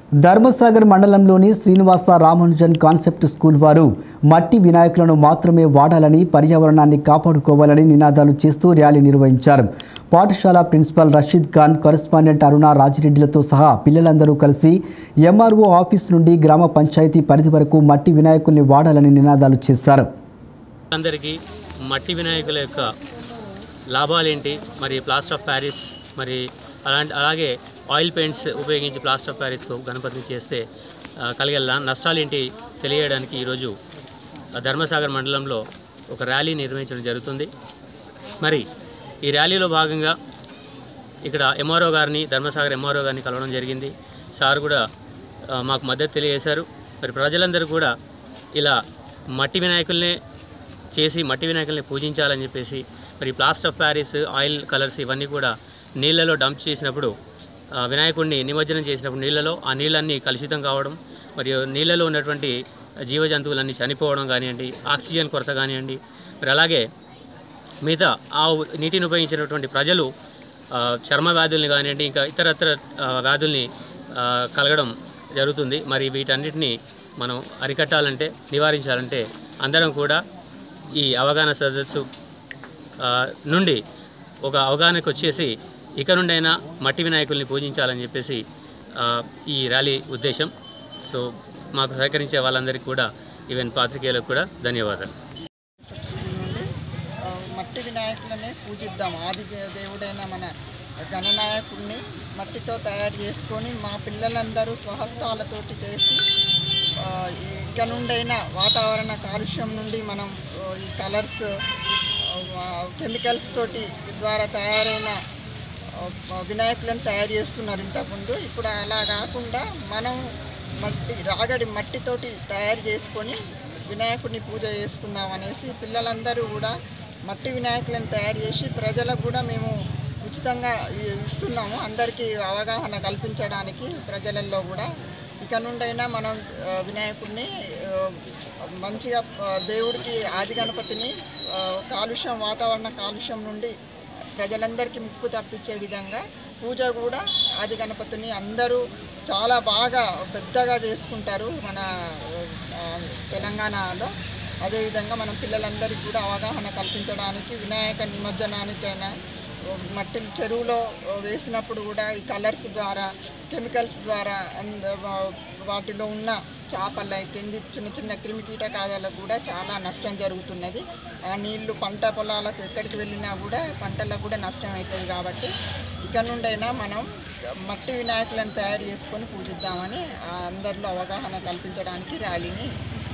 ధర్మసాగర్ మండలంలోని Srinivasa Ramanujan concept school వారు మట్టి వినాయకులను మాత్రమే వాడాలని పర్యావరణాన్ని కాపాడుకోవాలని నినాదాలు చేస్తూ ర్యాలీ నిర్వహించారు పాఠశాల ప్రిన్సిపాల్ రషీద్ ఖాన్ కరెస్పాండెంట్ అరుణ రాజిరెడ్డిలతో సహా పిల్లలందరూ కలిసి ఎంఆర్ఓ ఆఫీస్ నుండి గ్రామ పంచాయతీ పరిధి వరకు మట్టి వినాయకుల్ని వాడాలని నినాదాలు చేశారు అందరికీ మట్టి వినాయకుల యొక్క లాభాలేంటి మరి ప్లాస్టర్ ఆఫ్ ప్యారిస్ మరి అలాంటి అలాగే ఆయిల్ పెయింట్స్ ఉపయోగించి ప్లాస్టర్ ఆఫ్ ప్యారిస్తో గణపతిని చేస్తే ఆ, కలిగే లా- నష్టాలేంటి తెలియడానికి ఈరోజు ఆ, ధర్మసాగర్ మండలంలో ఒక ర్యాలీ నిర్వహించడం జరుగుతుంది మరి ఈ ర్యాలీలో భాగంగా ఇక్కడ ఎంఆర్ఓ గారిని ధర్మసాగర్ ఎంఆర్ఓ గారిని కలవడం జరిగింది సార్ కూడా ఆ, మాకు మద్దతు తెలియజేశారు మరి ప్రజలందరూ కూడా ఇలా మట్టి వినాయకుల్ని చేసి మట్టి వినాయకుల్ని పూజించాలని చెప్పేసి మరి plaster of Paris oil colours ఇవన్నీ కూడా నీళ్ళలో డంప్ చేసినప్పుడు ఆ, వినాయకుడిని నిమజ్జనం చేసినప్పుడు నీళ్ళలో ఆ నీళ్ళన్నీ కలుషితం కావడం మరియు నీళ్ళలో ఉన్నటువంటి జీవజంతువులన్నీ చనిపోవడం కానివ్వండి ఆక్సిజన్ కొరత కానివ్వండి మరి అలాగే మిగతా ఆ నీటిని ఉపయోగించినటువంటి ప్రజలు ఆ, చర్మ వ్యాధుల్ని కానివ్వండి ఇంకా ఇతరత్ర ఆ, వ్యాధుల్ని ఆ, కలగడం జరుగుతుంది మరి వీటన్నిటిని మనం అరికట్టాలంటే నివారించాలంటే అందరం కూడా ఈ అవగాహన సదస్సు ఆ, నుండి ఒక అవగాహనకు వచ్చేసి ఇక నుండైనా మట్టి వినాయకుల్ని పూజించాలని చెప్పేసి ఆ, ఈ ర్యాలీ ఉద్దేశం సో మాకు సహకరించే వాళ్ళందరికీ కూడా ఈవెన్ పాత్రికేయులకు కూడా ధన్యవాదాలు సబ్సిడీ నుండి ఆ, మట్టి వినాయకులని పూజిద్దాం ఆది దే- దేవుడైన మన గణనాయకుడిని మట్టితో తయారు చేసుకొని మా పిల్లలందరూ స్వహస్తాలతోటి చేసి ఆ, ఇక నుండైనా వాతావరణ కాలుష్యం నుండి మనం ఆ, ఈ కలర్స్ కెమికల్స్ తోటి ద్వారా తయారైన ఆ, వినాయకులను తయారు చేస్తున్నారు ఇంతకుముందు ఇప్పుడు అలా కాకుండా మనం మట్టి రాగడి మట్టితోటి తయారు చేసుకొని వినాయకుడిని పూజ చేసుకుందాం అనేసి పిల్లలందరూ కూడా మట్టి వినాయకులను తయారు చేసి ప్రజలకు కూడా మేము ఉచితంగా ఇ- ఇస్తున్నాము అందరికీ అవగాహన కల్పించడానికి ప్రజలలో కూడా ఇక నుండైనా మనం ఆ, వినాయకుడిని ఆ, మంచిగా ఆ, దేవుడికి ఆది గణపతిని ఆ, కాలుష్యం వాతావరణ కాలుష్యం నుండి ప్రజలందరికీ ముప్పు తప్పించే విధంగా పూజ కూడా ఆది గణపతిని అందరూ చాలా బాగా పెద్దగా చేసుకుంటారు మన ఆ, తెలంగాణలో అదేవిధంగా మనం పిల్లలందరికీ కూడా అవగాహన కల్పించడానికి వినాయక నిమజ్జనానికైనా ఓ, మట్టి చెరువులో ఓ, వేసినప్పుడు కూడా ఈ కలర్స్ ద్వారా కెమికల్స్ ద్వారా అంద వా- వాటిలో ఉన్న చేపలు అయితే చిన్న చిన్న క్రిమి కీటకాలకు కూడా చాలా నష్టం జరుగుతున్నది ఆ నీళ్లు పంట పొలాలకు ఎక్కడికి వెళ్ళినా కూడా పంటలకు కూడా నష్టం అవుతుంది కాబట్టి ఇక నుండైనా మనం మట్టి వినాయకులను తయారు చేసుకొని పూజిద్దామని ఆ అందరిలో అవగాహన కల్పించడానికి ర్యాలీని